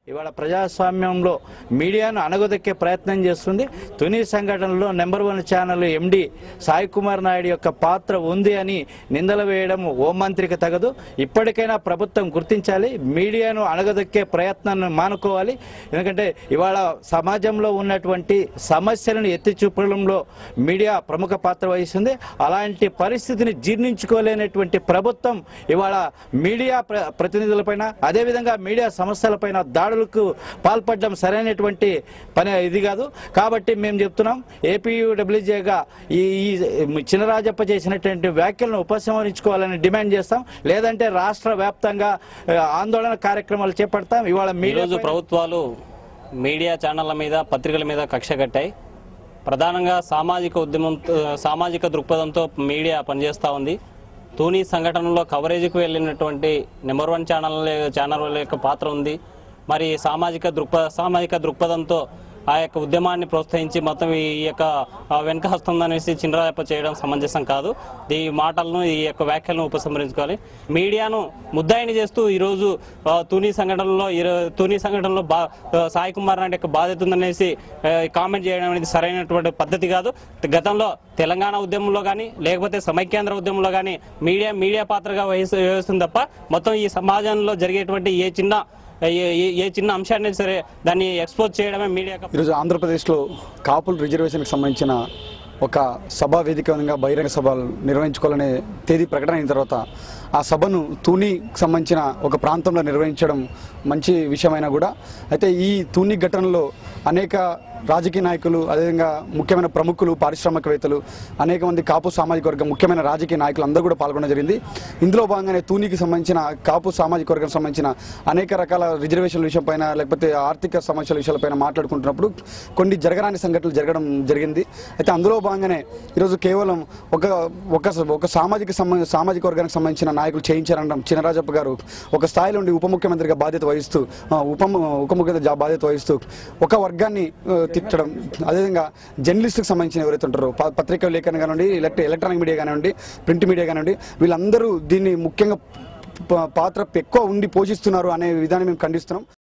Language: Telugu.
ఇవాళ ప్రజాస్వామ్యంలో మీడియాను అణగదొక్కే ప్రయత్నం చేస్తుంది తుని సంఘటనలో number one channel MD Sai Kumar Naidu యొక్క పాత్ర ఉంది అని నిందలు వేయడం హోంమంత్రికి తగదు ఇప్పటికైనా ప్రభుత్వం గుర్తించాలి మీడియాను అణగదొక్కే ప్రయత్నాన్ని మానుకోవాలి ఎందుకంటే ఇవాళ సమాజంలో ఉన్నటువంటి సమస్యలను ఎత్తి చూపడంలో మీడియా ప్రముఖ పాత్ర వహిస్తుంది అలాంటి పరిస్థితిని జీర్ణించుకోలేనటువంటి ప్రభుత్వం ఇవాళ మీడియా ప్ర ప్రతినిధులపైన అదేవిధంగా మీడియా సంస్థలపైన దాడులకు పాల్పడడం సరైనటువంటి పని ఇది కాదు కాబట్టి మేము చెప్తున్నాం ఏపీయూడబ్ల్యూజేగా ఈ ఈ చినరాజప్ప చేసినటువంటి వ్యాఖ్యలను ఉపసంహరించుకోవాలని డిమాండ్ చేస్తాం లేదంటే రాష్ట్ర వ్యాప్తంగా ఆ, ఆందోళన కార్యక్రమాలు చేపడతాం ఇవాళ మీడియా ఈరోజు ప్రభుత్వాలు మీడియా ఛానళ్ల మీద పత్రికల మీద కక్ష కట్టాయి ప్రధానంగా సామాజిక ఉద్యమం సామాజిక దృక్పథంతో మీడియా పనిచేస్తూ ఉంది తూనీ సంఘటనలో కవరేజ్కి వెళ్ళినటువంటి నెంబర్ వన్ ఛానల్ ఛానల్ యొక్క పాత్ర ఉంది మరి సామాజిక దృక్పథ సామాజిక దృక్పథంతో ఆ యొక్క ఉద్యమాన్ని ప్రోత్సహించి మొత్తం ఈ యొక్క ఆ, వెనుక హస్తం అనేసి చిన్నరాయప్ప చేయడం సమంజసం కాదు ఈ మాటలను ఈ యొక్క వ్యాఖ్యలను ఉపసంహరించుకోవాలి మీడియాను ముద్దాయిని చేస్తూ ఈరోజు ఆ, తుని సంఘటనలో ఈరో- తుని సంఘటనలో బా ఆ, సాయి కుమార్ నాయుడు యొక్క బాధ్యత ఉందనేసి ఆ, కామెంట్ చేయడం అనేది సరైనటువంటి పద్ధతి కాదు గతంలో తెలంగాణ ఉద్యమంలో కానీ లేకపోతే సమైక్యాంధ్ర ఉద్యమంలో కానీ మీడియా మీడియా పాత్రగా వహిస్తూ వహిస్తుంది తప్ప మొత్తం ఈ సమాజంలో జరిగేటువంటి ఏ చిన్న ఏ- ఏ- ఏ చిన్న అంశాన్ని సరే దాన్ని ఎక్స్పోజ్ చేయడమే మీడియా ఈరోజు ఆంధ్రప్రదేశ్లో కాపుల రిజర్వేషన్కి సంబంధించిన ఒక సభా వేదికగా బహిరంగ సభలు నిర్వహించుకోవాలనే తేదీ ప్రకటన అయిన తర్వాత ఆ సభను తూనీకి సంబంధించిన ఒక ప్రాంతంలో నిర్వహించడం మంచి విషయమైనా కూడా అయితే ఈ తూనీ ఘటనలో అనేక రాజకీయ నాయకులు అదేవిధంగా ముఖ్యమైన ప్రముఖులు పారిశ్రామికవేత్తలు అనేక మంది కాపు సామాజిక వర్గం ముఖ్యమైన రాజకీయ నాయకులు అందరూ కూడా పాల్గొనడం జరిగింది ఇందులో భాగంగానే తూనీకి సంబంధించిన కాపు సామాజిక వర్గం సంబంధించిన అనేక రకాల రిజర్వేషన్ల విషయంపైన లేకపోతే ఆర్థిక సమస్యల విషయాలపైన మాట్లాడుకుంటున్నప్పుడు కొన్ని జరగరాని సంఘటనలు జరగడం జరిగింది అయితే అందులో భాగంగానే ఈరోజు కేవలం ఒక ఒక ఒక సామాజిక సంబంధ సామాజిక వర్గానికి సంబంధించిన నాయకులు చేయించారనడం చినరాజప్ప గారు ఒక స్థాయిలో ఉండి ఉప ముఖ్యమంత్రిగా బాధ్యత వహిస్తూ ఆ, ఉప ఉప ముఖ్యమంత్రి జా- బాధ్యత వహిస్తూ ఒక వర్గాన్ని ఆ, తిట్టడం అదేవిధంగా జర్నలిస్టుకు సంబంధించిన ఎవరైతే ఉంటారో ప- పత్రికా లేఖన కానివ్వండి ఎలక్ట్రి ఎలక్ట్రానిక్ మీడియా కానివ్వండి ప్రింట్ మీడియా కానివ్వండి వీళ్ళందరూ దీన్ని ముఖ్యంగా ప- పాత్ర ఎక్కువ ఉండి పోషిస్తున్నారు అనే విధానం మేము ఖండిస్తున్నాం